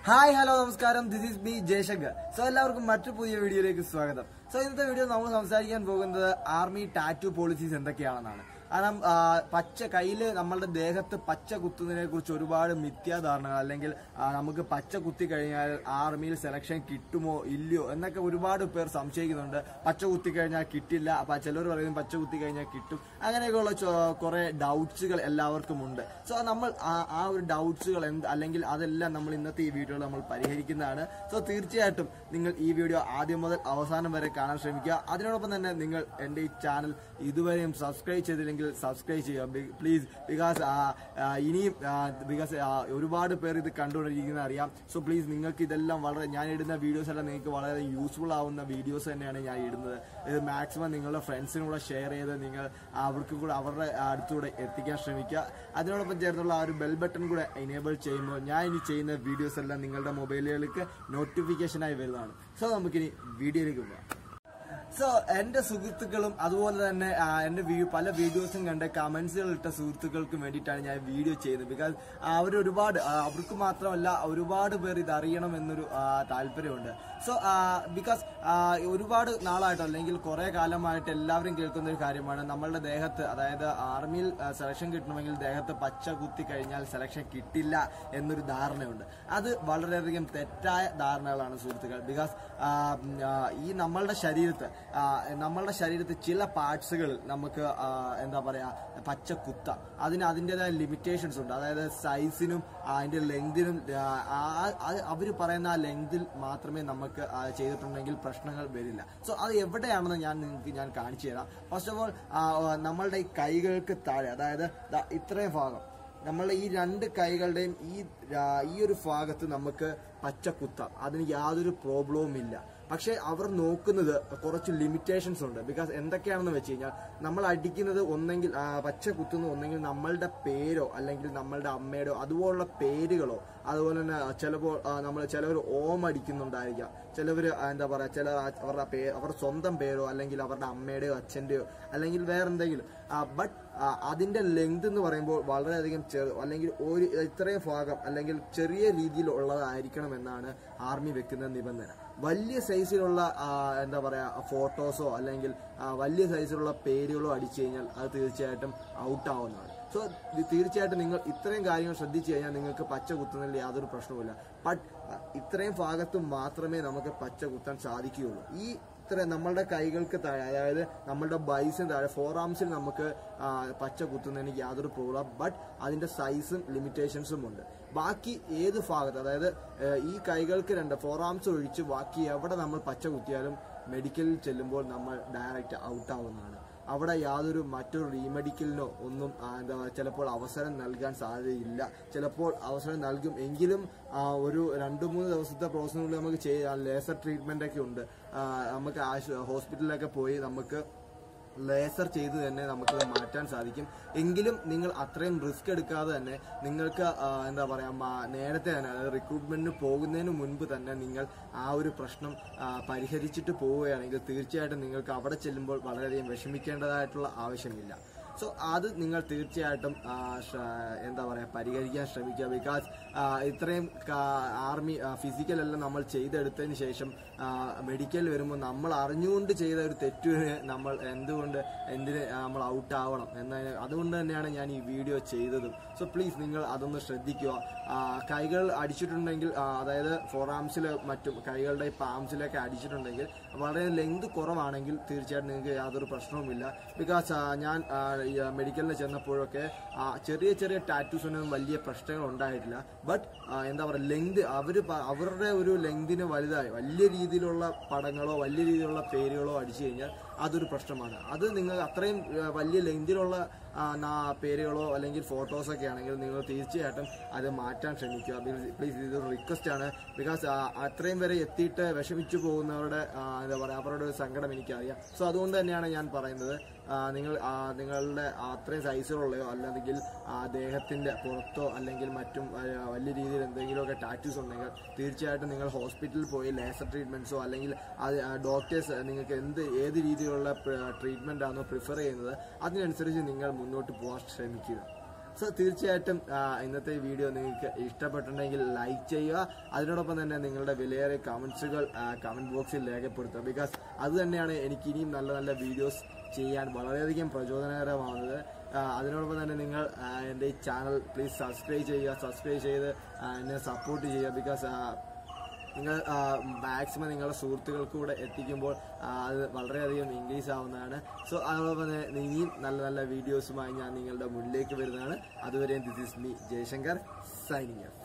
hi hello നമസ്കാരം this is B Jayashankar so എല്ലാവർക്കും മറ്റു പുതിയ വീഡിയോയിലേക്ക് സ്വാഗതം സോ ഇന്നത്തെ വീഡിയോ നമ്മൾ സംസാരിക്കാൻ പോകുന്നത് ആർമി ടാറ്റു പോളിസീസ് എന്തൊക്കെയാണെന്നാണ് കാരണം ആ, പച്ച കയ്യില് നമ്മളുടെ ദേഹത്ത് പച്ച കുത്തുന്നതിനെ കുറിച്ച് ഒരുപാട് മിഥ്യാധാരണകൾ അല്ലെങ്കിൽ ആ, നമുക്ക് പച്ച കുത്തി കഴിഞ്ഞാൽ ആർമിയിൽ സെലക്ഷൻ കിട്ടുമോ ഇല്ലയോ എന്നൊക്കെ ഒരുപാട് പേർ സംശയിക്കുന്നുണ്ട് പച്ച കുത്തി കഴിഞ്ഞാൽ കിട്ടില്ല അപ്പൊ ചിലർ പറയുന്നത് പച്ച കുത്തി കഴിഞ്ഞാൽ കിട്ടും അങ്ങനെയൊക്കെയുള്ള ചോ- കുറെ ഡൗട്ട്സുകൾ എല്ലാവർക്കും ഉണ്ട് സോ നമ്മൾ ആ- ആ ഒരു ഡൗട്ട്സുകൾ എന്ത് അല്ലെങ്കിൽ അതെല്ലാം നമ്മൾ ഇന്നത്തെ ഈ വീഡിയോയിൽ നമ്മൾ പരിഹരിക്കുന്നതാണ് സോ തീർച്ചയായിട്ടും നിങ്ങൾ ഈ വീഡിയോ ആദ്യം മുതൽ അവസാനം വരെ കാണാൻ ശ്രമിക്കുക അതിനോടൊപ്പം തന്നെ നിങ്ങൾ എന്റെ ഈ ചാനൽ ഇതുവരെയും സബ്സ്ക്രൈബ് ചെയ്തില്ലെങ്കിൽ സബ്സ്ക്രൈബ് ചെയ്യുക പ്ലീസ് ബിക്കോസ് ഇനിയും ബിക്കോസ് ഒരുപാട് പേർ ഇത് കണ്ടുകൊണ്ടിരിക്കുന്ന അറിയാം സോ പ്ലീസ് നിങ്ങൾക്ക് ഇതെല്ലാം വളരെ ഞാൻ ഇടുന്ന വീഡിയോസ് എല്ലാം നിങ്ങൾക്ക് വളരെ യൂസ്ഫുൾ ആവുന്ന വീഡിയോസ് തന്നെയാണ് ഞാൻ ഇടുന്നത് ഇത് മാക്സിമം നിങ്ങളുടെ ഫ്രണ്ട്സിനും കൂടെ ഷെയർ ചെയ്ത് നിങ്ങൾ അവർക്ക് കൂടെ അവരുടെ അടുത്തൂടെ എത്തിക്കാൻ ശ്രമിക്കുക അതിനോടൊപ്പം ചേർന്നുള്ള ആ ഒരു ബെൽ ബട്ടൺ കൂടെ എനേബിൾ ചെയ്യുമ്പോൾ ഞാൻ ഇനി ചെയ്യുന്ന വീഡിയോസ് എല്ലാം നിങ്ങളുടെ മൊബൈലുകൾക്ക് നോട്ടിഫിക്കേഷനായി വരുന്നതാണ് സോ നമുക്കിനി വീഡിയോയിലേക്ക് പോകാം സോ എന്റെ സുഹൃത്തുക്കളും അതുപോലെ തന്നെ ആ, എന്റെ വീ- പല വീഡിയോസും കണ്ട് കമന്റ്സുകൾ ഇട്ട സുഹൃത്തുക്കൾക്കും വേണ്ടിയിട്ടാണ് ഞാൻ വീഡിയോ ചെയ്യുന്നത് ബിക്കോസ് അവർ ഒരുപാട് ആ, അവർക്ക് മാത്രമല്ല ഒരുപാട് പേർ ഇത് അറിയണം എന്നൊരു ആ, താല്പര്യമുണ്ട് സോ ബിക്കോസ് ഒരുപാട് നാളായിട്ട് അല്ലെങ്കിൽ കുറെ കാലമായിട്ട് എല്ലാവരും കേൾക്കുന്ന ഒരു കാര്യമാണ് നമ്മളുടെ ദേഹത്ത് അതായത് ആർമിയിൽ സെലക്ഷൻ കിട്ടണമെങ്കിൽ ദേഹത്ത് പച്ച കുത്തി കഴിഞ്ഞാൽ സെലക്ഷൻ കിട്ടില്ല എന്നൊരു ധാരണയുണ്ട് അത് വളരെയധികം തെറ്റായ ധാരണകളാണ് സുഹൃത്തുക്കൾ ബിക്കോസ് ഈ നമ്മളുടെ ശരീരത്ത് ആ, നമ്മളുടെ ശരീരത്തിൽ ചില പാർട്സുകൾ നമുക്ക് ആ, എന്താ പറയാ പച്ച കുത്ത അതിന് അതിൻ്റെതായ ലിമിറ്റേഷൻസ് ഉണ്ട് അതായത് സൈസിനും അതിന്റെ ലെങ്തിനും അവർ പറയുന്ന ആ ലെങ്തിൽ മാത്രമേ നമുക്ക് ആ, ചെയ്തിട്ടുണ്ടെങ്കിൽ പ്രശ്നങ്ങൾ വരില്ല സോ അത് എവിടെയാണെന്ന് ഞാൻ നിങ്ങൾക്ക് ഞാൻ കാണിച്ചു തരാം ഫസ്റ്റ് ഓഫ് ഓൾ നമ്മളുടെ ഈ കൈകൾക്ക് താഴെ അതായത് ദാ ഇത്രയും ഭാഗം നമ്മളുടെ ഈ രണ്ട് കൈകളുടെയും ഈ ആ, ഈ ഒരു ഭാഗത്ത് നമുക്ക് പച്ച കുത്താം അതിന് യാതൊരു പ്രോബ്ലവും ഇല്ല പക്ഷെ അവർ നോക്കുന്നത് കുറച്ച് ലിമിറ്റേഷൻസ് ഉണ്ട് ബിക്കോസ് എന്തൊക്കെയാണെന്ന് വെച്ച് കഴിഞ്ഞാൽ നമ്മൾ അടിക്കുന്നത് ഒന്നെങ്കിൽ ആ, പച്ച കുത്തുന്നത് ഒന്നെങ്കിൽ നമ്മളുടെ പേരോ അല്ലെങ്കിൽ നമ്മളുടെ അമ്മയുടെയോ അതുപോലുള്ള പേരുകളോ അതുപോലെ തന്നെ ചിലപ്പോൾ നമ്മൾ ചിലവർ ഓം അടിക്കുന്നുണ്ടായിരിക്കാം ചിലവർ എന്താ പറയാ ചില അവരുടെ പേ അവരുടെ സ്വന്തം പേരോ അല്ലെങ്കിൽ അവരുടെ അമ്മയുടെയോ അച്ഛന്റെയോ അല്ലെങ്കിൽ വേറെന്തെങ്കിലും ബട്ട് അതിന്റെ ലെങ്ത് എന്ന് പറയുമ്പോൾ വളരെയധികം ചെറു അല്ലെങ്കിൽ ഒരു ഇത്രയും ഭാഗം അല്ലെങ്കിൽ ചെറിയ രീതിയിലുള്ളതായിരിക്കണം എന്നാണ് ആർമി വെക്കുന്ന നിബന്ധന വലിയ സൈസിലുള്ള ആ, എന്താ പറയാ ഫോട്ടോസോ അല്ലെങ്കിൽ ആ, വലിയ സൈസിലുള്ള പേരുകളോ അടിച്ചു കഴിഞ്ഞാൽ അത് തീർച്ചയായിട്ടും ഔട്ട് ആവുന്നതാണ് സോ തീർച്ചയായിട്ടും നിങ്ങൾ ഇത്രയും കാര്യങ്ങൾ ശ്രദ്ധിച്ചു കഴിഞ്ഞാൽ നിങ്ങൾക്ക് പച്ച കുത്തുന്നതിൽ യാതൊരു പ്രശ്നവുമില്ല ബട്ട് ഇത്രയും ഭാഗത്ത് മാത്രമേ നമുക്ക് പച്ച കുത്താൻ സാധിക്കുകയുള്ളൂ ഈ ഇത്ര നമ്മളുടെ കൈകൾക്ക് താഴെ അതായത് നമ്മളുടെ ബൈസിന് താഴെ ഫോർ ആംസിൽ നമുക്ക് ആ, പച്ച കുത്തുന്നതിന് യാതൊരു പ്രോബ്ലം ബട്ട് അതിന്റെ സൈസും ലിമിറ്റേഷൻസും ഉണ്ട് ബാക്കി ഏത് ഭാഗത്ത് അതായത് ഏഹ്, ഈ കൈകൾക്ക് രണ്ട് ഫോർ ആംസ് ഒഴിച്ച് ബാക്കി എവിടെ നമ്മൾ പച്ച കുത്തിയാലും മെഡിക്കലിൽ ചെല്ലുമ്പോൾ നമ്മൾ ഡയറക്റ്റ് ഔട്ട് ആവുന്നതാണ് അവിടെ യാതൊരു മറ്റൊരു റീമെഡിക്കലിനോ ഒന്നും ആ, എന്താ പറയുക ചിലപ്പോൾ അവസരം നൽകാൻ സാധ്യതയില്ല ചിലപ്പോൾ അവസരം നൽകും എങ്കിലും ആ, ഒരു രണ്ട് മൂന്ന് ദിവസത്തെ പ്രോസസ്സിനുള്ളിൽ നമുക്ക് ചെയ്യാം ലേസർ ട്രീറ്റ്മെന്റ് ഒക്കെ ഉണ്ട് ആ, നമുക്ക് ആശു ഹോസ്പിറ്റലിലൊക്കെ പോയി നമുക്ക് ലേസർ ചെയ്ത് തന്നെ നമുക്ക് മാറ്റാൻ സാധിക്കും എങ്കിലും നിങ്ങൾ അത്രയും റിസ്ക് എടുക്കാതെ തന്നെ നിങ്ങൾക്ക് ആ, എന്താ പറയാ മാ- നേരത്തെ തന്നെ അതായത് റിക്രൂട്ട്മെന്റിന് പോകുന്നതിന് മുൻപ് തന്നെ നിങ്ങൾ ആ ഒരു പ്രശ്നം ആ, പരിഹരിച്ചിട്ട് പോവുകയാണെങ്കിൽ തീർച്ചയായിട്ടും നിങ്ങൾക്ക് അവിടെ ചെല്ലുമ്പോൾ വളരെയധികം വിഷമിക്കേണ്ടതായിട്ടുള്ള ആവശ്യമില്ല സോ അത് നിങ്ങൾ തീർച്ചയായിട്ടും ആ, ശ്ര- എന്താ പറയാ പരിഹരിക്കാൻ ശ്രമിക്കുക ബിക്കോസ് ഇത്രയും ആർമി ഫിസിക്കൽ എല്ലാം നമ്മൾ ചെയ്തെടുത്തതിന് ശേഷം മെഡിക്കൽ വരുമ്പോൾ നമ്മൾ അറിഞ്ഞുകൊണ്ട് ചെയ്ത ഒരു തെറ്റിന് നമ്മൾ എന്തുകൊണ്ട് എന്തിന് നമ്മൾ ഔട്ട് ആവണം എന്നതിന് അതുകൊണ്ട് തന്നെയാണ് ഞാൻ ഈ വീഡിയോ ചെയ്തതും സോ പ്ലീസ് നിങ്ങൾ അതൊന്ന് ശ്രദ്ധിക്കുക ആ, കൈകൾ അടിച്ചിട്ടുണ്ടെങ്കിൽ ആ, അതായത് ഫോർ ആംസിൽ മറ്റും കൈകളുടെ പാംസിലൊക്കെ അടിച്ചിട്ടുണ്ടെങ്കിൽ വളരെ ലെങ്ത് കുറവാണെങ്കിൽ തീർച്ചയായിട്ടും നിങ്ങൾക്ക് യാതൊരു പ്രശ്നവുമില്ല ബിക്കോസ് ഞാൻ ആ, ഈ, ആ, മെഡിക്കലിന് ചെന്നപ്പോഴൊക്കെ ആ, ചെറിയ ചെറിയ ടാറ്റൂസിനൊന്നും വലിയ പ്രശ്നങ്ങൾ ഉണ്ടായിട്ടില്ല ബട്ട് എന്താ പറയുക ലെങ്ത് അവർ അവരുടെ ഒരു ലെങ്തിന് വലുതായി വലിയ രീതിയിലുള്ള പടങ്ങളോ വലിയ രീതിയിലുള്ള പേരുകളോ അടിച്ചു കഴിഞ്ഞാൽ അതൊരു പ്രശ്നമാണ് അത് നിങ്ങൾ അത്രയും ആ, വലിയ ലെങ്തിലുള്ള ആ, നാ- പേരുകളോ അല്ലെങ്കിൽ ഫോട്ടോസ് ഒക്കെ ആണെങ്കിൽ നിങ്ങൾ തീർച്ചയായിട്ടും അത് മാറ്റാൻ ശ്രമിക്കുക പ്ലീസ് ഇതൊരു റിക്വസ്റ്റ് ആണ് ബിക്കോസ് അത്രയും വരെ എത്തിയിട്ട് വിഷമിച്ചു പോകുന്നവരുടെ ആ, എന്താ പറയുക അവരുടെ ഒരു സങ്കടം എനിക്കറിയാം സോ അതുകൊണ്ട് തന്നെയാണ് ഞാൻ പറയുന്നത് ആ, നിങ്ങൾ ആ, നിങ്ങളുടെ അത്രയും സൈസുകളുള്ളയോ അല്ലെങ്കിൽ ആ, ദേഹത്തിന്റെ പുറത്തോ അല്ലെങ്കിൽ മറ്റും ആ, വലിയ രീതിയിൽ എന്തെങ്കിലുമൊക്കെ ടാറ്റൂസ് ഉണ്ടെങ്കിൽ തീർച്ചയായിട്ടും നിങ്ങൾ ഹോസ്പിറ്റലിൽ പോയി ലേസർ ട്രീറ്റ്മെന്റ്സോ അല്ലെങ്കിൽ ഡോക്ടേഴ്സ് നിങ്ങൾക്ക് എന്ത് ഏത് രീതിയിലുള്ള ട്രീറ്റ്മെന്റ് ആണോ പ്രിഫർ ചെയ്യുന്നത് അതിനനുസരിച്ച് നിങ്ങൾ മുന്നോട്ട് പോകാൻ ശ്രമിക്കുക സോ തീർച്ചയായിട്ടും ആ, ഇന്നത്തെ വീഡിയോ നിങ്ങൾക്ക് ഇഷ്ടപ്പെട്ടിട്ടുണ്ടെങ്കിൽ ലൈക്ക് ചെയ്യുക അതിനോടൊപ്പം തന്നെ നിങ്ങളുടെ വിലയേറിയ കമന്റ്സുകൾ കമന്റ് ബോക്സിൽ രേഖപ്പെടുത്തുക ബിക്കോസ് അത് തന്നെയാണ് എനിക്ക് ഇനിയും നല്ല നല്ല വീഡിയോസ് ചെയ്യാൻ വളരെയധികം പ്രചോദനകരമാവുന്നത് ആ, അതിനോടൊപ്പം തന്നെ നിങ്ങൾ ആ, എൻ്റെ ഈ ചാനൽ പ്ലീസ് സബ്സ്ക്രൈബ് ചെയ്യുക സബ്സ്ക്രൈബ് ചെയ്ത് ആ, എന്നെ സപ്പോർട്ട് ചെയ്യുക ബിക്കോസ് നിങ്ങൾ മാക്സിമം നിങ്ങളുടെ സുഹൃത്തുക്കൾക്ക് കൂടെ എത്തിക്കുമ്പോൾ ആ, അത് വളരെയധികം ഇൻക്രീസ് ആവുന്നതാണ് സോ അതോടൊപ്പം തന്നെ ഇനിയും നല്ല നല്ല വീഡിയോസുമായി ഞാൻ നിങ്ങളുടെ മുന്നിലേക്ക് വരുന്നതാണ് അതുവരെയും this is me Jayashankar signing